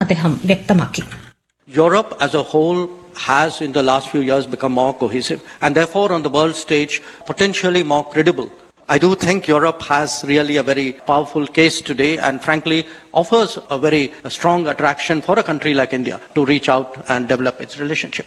അദ്ദേഹം വ്യക്തമാക്കി Europe as a whole has in the last few years become more cohesive and therefore on the world stage potentially more credible. I do think Europe has really a very powerful case today and frankly offers a very strong attraction for a country like India to reach out and develop its relationship.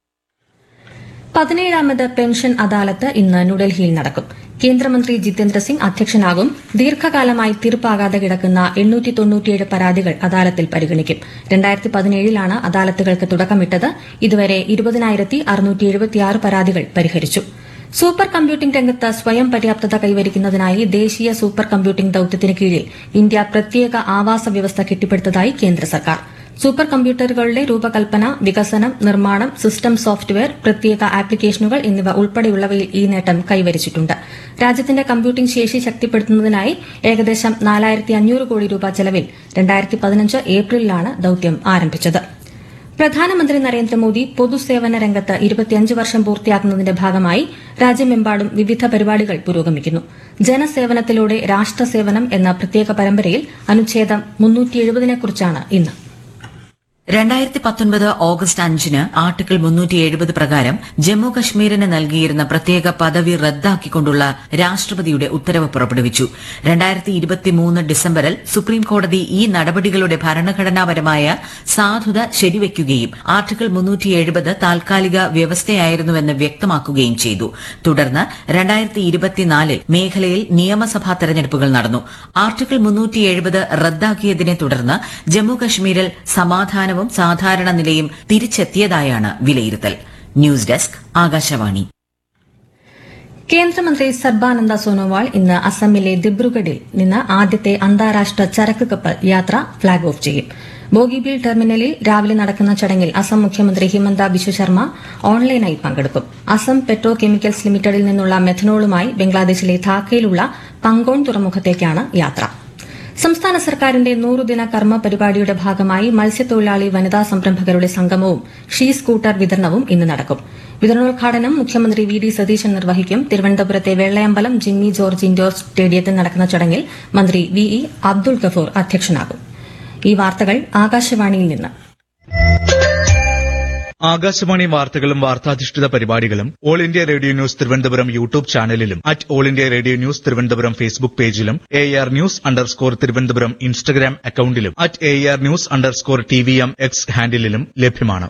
പതിനേഴാമത് pension അദാലത്ത് ഇന്ന് ന്യൂഡൽഹിയിൽ നടക്കും കേന്ദ്രമന്ത്രി ജിതേന്ദ്ര സിംഗ് അധ്യക്ഷനാകും ദീർഘകാലമായി തീർപ്പാകാതെ കിടക്കുന്ന എണ്ണൂറ്റി തൊണ്ണൂറ്റിയേഴ് പരാതികൾ അദാലത്തിൽ പരിഗണിക്കും രണ്ടായിരത്തി പതിനേഴിലാണ് അദാലത്തുകൾക്ക് തുടക്കമിട്ടത് ഇതുവരെ ഇരുപതിനായിരത്തി അറുന്നൂറ്റി എഴുപത്തിയാറ് പരാതികൾ പരിഹരിച്ചു സൂപ്പർ കമ്പ്യൂട്ടിംഗ് രംഗത്ത് സ്വയം പര്യാപ്തത കൈവരിക്കുന്നതിനായി ദേശീയ സൂപ്പർ കമ്പ്യൂട്ടിംഗ് ദൌത്യത്തിന് കീഴിൽ ഇന്ത്യ പ്രത്യേക ആവാസ വ്യവസ്ഥ കെട്ടിപ്പടുത്തതായി കേന്ദ്ര സർക്കാർ സൂപ്പർ കമ്പ്യൂട്ടറുകളുടെ രൂപകൽപ്പന വികസനം നിർമ്മാണം സിസ്റ്റം സോഫ്റ്റ്വെയർ പ്രത്യേക ആപ്ലിക്കേഷനുകൾ എന്നിവ ഉൾപ്പെടെയുള്ളവയിൽ ഈ നേട്ടം കൈവരിച്ചിട്ടുണ്ട് രാജ്യത്തിന്റെ കമ്പ്യൂട്ടിംഗ് ശേഷി ശക്തിപ്പെടുത്തുന്നതിനായി ഏകദേശം നാലായിരത്തി അഞ്ഞൂറ് കോടി രൂപ ചെലവിൽ രണ്ടായിരത്തി പതിനഞ്ച് ഏപ്രിലിലാണ് ദൌത്യം ആരംഭിച്ചത് പ്രധാനമന്ത്രി നരേന്ദ്രമോദി പൊതുസേവന രംഗത്ത് ഇരുപത്തിയഞ്ച് വർഷം പൂർത്തിയാക്കുന്നതിന്റെ ഭാഗമായി രാജ്യമെമ്പാടും വിവിധ പരിപാടികൾ പുരോഗമിക്കുന്നു ജനസേവനത്തിലൂടെ രാഷ്ട്രസേവനം എന്ന പ്രത്യേക പരമ്പരയിൽ അനുച്ഛേദം മുന്നൂറ്റി എഴുപതിനെക്കുറിച്ചാണ് ഇന്ന് രണ്ടായിരത്തി പത്തൊൻപത് ഓഗസ്റ്റ് അഞ്ചിന് ആർട്ടിക്കിൾ മുന്നൂറ്റി എഴുപത് പ്രകാരം ജമ്മു കശ്മീരിന് നൽകിയിരുന്ന പ്രത്യേക പദവി റദ്ദാക്കിക്കൊണ്ടുള്ള രാഷ്ട്രപതിയുടെ ഉത്തരവ് പുറപ്പെടുവിച്ചു രണ്ടായിരത്തി ഇരുപത്തിമൂന്ന് ഡിസംബറിൽ സുപ്രീം കോടതി ഈ നടപടികളുടെ ഭരണഘടനാപരമായ സാധുത ശരിവയ്ക്കുകയും ആർട്ടിക്കിൾ മുന്നൂറ്റി എഴുപത് താൽക്കാലിക വ്യവസ്ഥയായിരുന്നുവെന്ന് വ്യക്തമാക്കുകയും ചെയ്തു തുടർന്ന് രണ്ടായിരത്തി ഇരുപത്തിനാലിൽ മേഖലയിൽ നിയമസഭാ തെരഞ്ഞെടുപ്പുകൾ നടന്നു ആർട്ടിക്കിൾ മുന്നൂറ്റി എഴുപത് റദ്ദാക്കിയതിനെ തുടർന്ന് ജമ്മു കശ്മീരിൽ സമാധാനവും സാധാരണ നിലയും തിരിച്ചെത്തിയതായാണ് വിലയിരുത്തൽ ന്യൂസ് ഡെസ്ക് ആകാശവാണി കേന്ദ്രമന്ത്രി സർബാനന്ദ സോനോവാൾ ഇന്ന് അസമിലെ ദിബ്രുഗഡിൽ നിന്ന് ആദ്യത്തെ അന്താരാഷ്ട്ര ചരക്ക് കപ്പൽ യാത്ര ഫ്ളാഗ് ഓഫ് ചെയ്യും ബോഗിബീൽ ടെർമിനലിൽ രാവിലെ നടക്കുന്ന ചടങ്ങിൽ അസം മുഖ്യമന്ത്രി ഹിമന്ത ബിശ്വ ശർമ്മ ഓൺലൈനായി പങ്കെടുക്കും അസം പെട്രോ കെമിക്കൽസ് ലിമിറ്റഡിൽ നിന്നുള്ള മെഥനോളുമായി ബംഗ്ലാദേശിലെ ധാക്കയിലുള്ള പങ്കോൺ തുറമുഖത്തേക്കാണ് യാത്ര സംസ്ഥാന സർക്കാരിന്റെ നൂറുദിന കർമ്മ പരിപാടിയുടെ ഭാഗമായി മത്സ്യത്തൊഴിലാളി വനിതാ സംരംഭകരുടെ സംഗമവും ഷീ സ്കൂട്ടർ വിതരണവും ഇന്ന് നടക്കും വിതരണോദ്ഘാടനം മുഖ്യമന്ത്രി വി ഡി സതീശൻ നിർവഹിക്കും തിരുവനന്തപുരത്തെ വെള്ളയമ്പലം ജിമ്മി ജോർജ് ഇൻഡോർ സ്റ്റേഡിയത്തിൽ നടക്കുന്ന ചടങ്ങിൽ മന്ത്രി വി ഇ അബ്ദുൾ ഗഫൂർ അധ്യക്ഷനാകും ഈ വാർത്തകൾ ആകാശവാണിയിൽ നിന്ന് ആകാശവാണി വാർത്തകളും വാർത്താധിഷ്ഠിത പരിപാടികളും All India Radio News Thiruvananthapuram YouTube ചാനലിലും at All India Radio News Thiruvananthapuram Facebook പേജിലും A R news underscore Thiruvananthapuram Instagram അക്കൌണ്ടിലും at A R news underscore T V M X ഹാൻഡിലും ലഭ്യമാണ്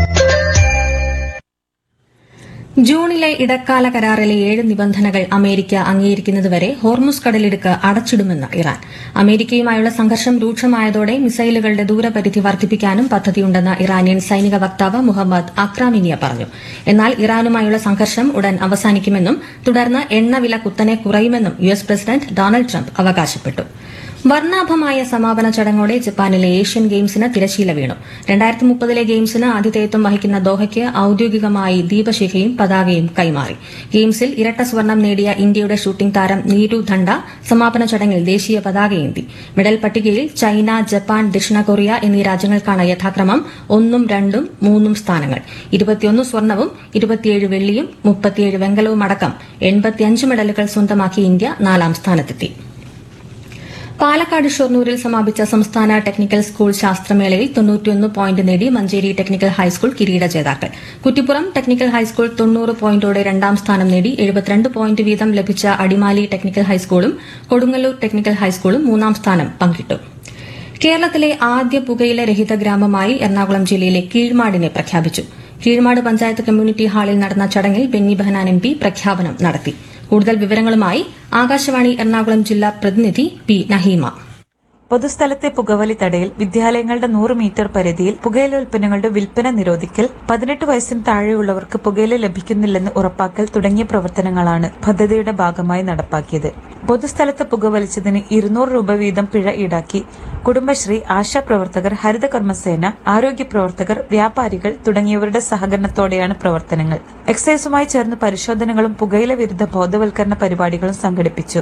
ജൂണിലെ ഇടക്കാല കരാറിലെ ഏഴ് നിബന്ധനകൾ അമേരിക്ക അംഗീകരിക്കുന്നതുവരെ ഹോർമുസ് കടലിടുക്ക് അടച്ചിടുമെന്ന് ഇറാൻ അമേരിക്കയുമായുള്ള സംഘർഷം രൂക്ഷമായതോടെ മിസൈലുകളുടെ ദൂരപരിധി വർദ്ധിപ്പിക്കാനും പദ്ധതിയുണ്ടെന്ന് ഇറാനിയൻ സൈനിക വക്താവ് മുഹമ്മദ് അക്രാമിനിയ പറഞ്ഞു എന്നാൽ ഇറാനുമായുള്ള സംഘർഷം ഉടൻ അവസാനിക്കുമെന്നും തുടർന്ന് എണ്ണവില കുത്തനെ കുറയുമെന്നും U S president Donald Trump അവകാശപ്പെട്ടു വർണ്ണാഭമായ സമാപന ചടങ്ങോടെ ജപ്പാനിലെ ഏഷ്യൻ ഗെയിംസിന് തിരശീല വീണു രണ്ടായിരത്തി മുപ്പതിലെ ഗെയിംസിന് ആതിഥേയത്വം വഹിക്കുന്ന ദോഹയ്ക്ക് ഔദ്യോഗികമായി ദീപശിഖയും പതാകയും കൈമാറി ഗെയിംസിൽ ഇരട്ട സ്വർണം നേടിയ ഇന്ത്യയുടെ ഷൂട്ടിംഗ് താരം നീരു ധണ്ട സമാപന ചടങ്ങിൽ ദേശീയ പതാകയേന്തി മെഡൽ പട്ടികയിൽ ചൈന ജപ്പാൻ ദക്ഷിണ കൊറിയ എന്നീ രാജ്യങ്ങൾക്കാണ് യഥാക്രമം ഒന്നും രണ്ടും മൂന്നും സ്ഥാനങ്ങൾ ഇരുപത്തിയൊന്ന് സ്വർണവും ഇരുപത്തിയേഴ് വെള്ളിയും മുപ്പത്തിയേഴ് വെങ്കലവും അടക്കം എൺപത്തിയഞ്ച് മെഡലുകൾ സ്വന്തമാക്കി ഇന്ത്യ നാലാം സ്ഥാനത്തെത്തി പാലക്കാട് ഷൊർണൂരിൽ സമാപിച്ച സംസ്ഥാന ടെക്നിക്കൽ സ്കൂൾ ശാസ്ത്രമേളയിൽ തൊണ്ണൂറ്റിയൊന്ന് പോയിന്റ് നേടി മഞ്ചേരി ടെക്നിക്കൽ ഹൈസ്കൂൾ കിരീട ജേതാക്കൾ കുറ്റിപ്പുറം ടെക്നിക്കൽ ഹൈസ്കൂൾ തൊണ്ണൂറ് പോയിന്റോടെ രണ്ടാം സ്ഥാനം നേടി എഴുപത്തിരണ്ട് പോയിന്റ് വീതം ലഭിച്ച അടിമാലി ടെക്നിക്കൽ ഹൈസ്കൂളും കൊടുങ്ങല്ലൂർ ടെക്നിക്കൽ ഹൈസ്കൂളും മൂന്നാം സ്ഥാനം പങ്കിട്ടു കേരളത്തിലെ ആദ്യ പുകയില രഹിത ഗ്രാമമായി എറണാകുളം ജില്ലയിലെ കീഴ്മാടിനെ പ്രഖ്യാപിച്ചു കീഴ്മാട് പഞ്ചായത്ത് കമ്മ്യൂണിറ്റി ഹാളിൽ നടന്ന ചടങ്ങിൽ ബെന്നി ബെഹനാൻ എം പി പ്രഖ്യാപനം നടത്തി കൂടുതൽ വിവരങ്ങളുമായി ആകാശവാണി എറണാകുളം ജില്ലാ പ്രതിനിധി പി നഹീമ പൊതുസ്ഥലത്തെ പുകവലി തടയൽ വിദ്യാലയങ്ങളുടെ നൂറ് മീറ്റർ പരിധിയിൽ പുകയില ഉൽപ്പന്നങ്ങളുടെ വിൽപ്പന നിരോധിക്കൽ പതിനെട്ട് വയസ്സിന് താഴെയുള്ളവർക്ക് പുകയില ലഭിക്കുന്നില്ലെന്ന് ഉറപ്പാക്കൽ തുടങ്ങിയ പ്രവർത്തനങ്ങളാണ് പദ്ധതിയുടെ ഭാഗമായി നടപ്പാക്കിയത് പൊതുസ്ഥലത്ത് പുകവലിച്ചതിന് ഇരുന്നൂറ് രൂപ വീതം പിഴ ഈടാക്കി കുടുംബശ്രീ ആശാ പ്രവർത്തകർ ഹരിത കർമ്മസേന ആരോഗ്യ പ്രവർത്തകർ വ്യാപാരികൾ തുടങ്ങിയവരുടെ സഹകരണത്തോടെയാണ് പ്രവർത്തനങ്ങൾ എക്സൈസുമായി ചേർന്ന് പരിശോധനകളും പുകയില വിരുദ്ധ ബോധവൽക്കരണ പരിപാടികളും സംഘടിപ്പിച്ചു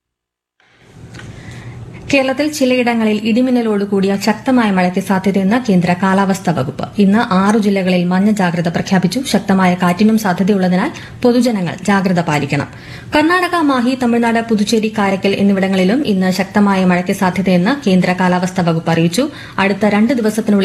കേരളത്തിൽ ചിലയിടങ്ങളിൽ ഇടിമിന്നലോട് കൂടിയ ശക്തമായ മഴയ്ക്ക് സാധ്യതയെന്ന് കേന്ദ്ര കാലാവസ്ഥാ വകുപ്പ് ഇന്ന് ആറു ജില്ലകളിൽ മഞ്ഞ ജാഗ്രത പ്രഖ്യാപിച്ചു ശക്തമായ കാറ്റിനും സാധ്യതയുള്ളതിനാൽ പൊതുജനങ്ങൾ ജാഗ്രത പാലിക്കണം കർണാടക മാഹി തമിഴ്നാട് പുതുച്ചേരി കാരക്കൽ എന്നിവിടങ്ങളിലും ഇന്ന് ശക്തമായ മഴയ്ക്ക് സാധ്യതയെന്ന് കേന്ദ്ര കാലാവസ്ഥാ വകുപ്പ് അറിയിച്ചു അടുത്ത രണ്ട് ദിവസത്തിനുള്ളിൽ